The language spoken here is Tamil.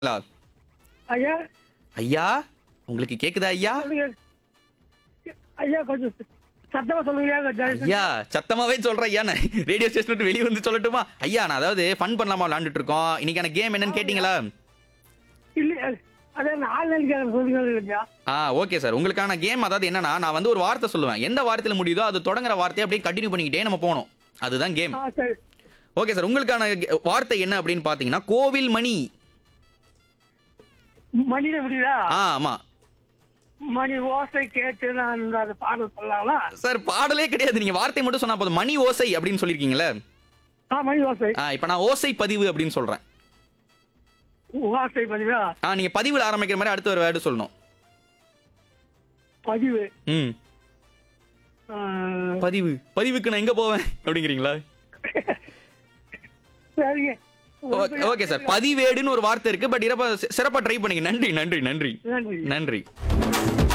ங்களா? ஐயா ஐயா உங்களுக்கு கேக்குதா ஐயா சொல்லுங்க ஐயா கொஞ்சம் சத்தமா சொல்லுங்க ஐயா ஐயா சத்தமாவே சொல்றேன் ஐயா நான் ரேடியோ ஸ்டேஷன் விட்டு வெளியே வந்து சொல்லட்டுமா ஐயா நான் அதாவது ஃபன் பண்ணலாமா விளாண்டுட்டு இருக்கோம் இன்னைக்கான கேம் என்னன்னு கேட்டீங்களா இல்ல அதே நாலு நாளைக்கு சொல்லுங்க ஐயா ஆ ஓகே சார் உங்களுக்கான கேம் அதாவது என்னன்னா நான் வந்து ஒரு வார்த்தை சொல்லுவேன் எந்த வார்த்தையில முடியுதோ அது தொடங்குற வார்த்தையை அப்படியே கண்டினியூ பண்ணிக்கிட்டே நம்ம போகணும் அதுதான் கேம் ஆ சரி ஓகே சார் உங்களுக்கான கே- வார்த்தை என்ன அப்படின்னு பாத்தீங்கன்னா கோவில் மணி மணியில முடியுதா ஆ ஆமா மணி ஓசை கேட்டு நான் அந்த பாடல் சொல்லலாங்களா சார் பாடலே கிடையாது நீங்க வார்த்தை மட்டும் சொன்னா போதும் மணி ஓசை அப்படின்னு சொல்லியிருக்கீங்களே ஆ மணி ஓசை ஆ இப்போ நான் ஓசை பதிவு அப்படின்னு சொல்றேன் ஓசை பதிவா ஆ நீங்க பதிவில் ஆரம்பிக்கிற மாதிரி அடுத்த ஒரு வேர்டு சொல்லணும் பதிவு ம் ஆ, பதிவு பதிவுக்கு நான் எங்க போவேன் அப்படிங்கிறீங்களா சரிங்க ஓ- ஓகே சார் பதிவேடுன்னு ஒரு வார்த்தை இருக்கு பட் சிறப்பா சிறப்பா ட்ரை பண்ணீங்க நன்றி நன்றி நன்றி நன்றி நன்றி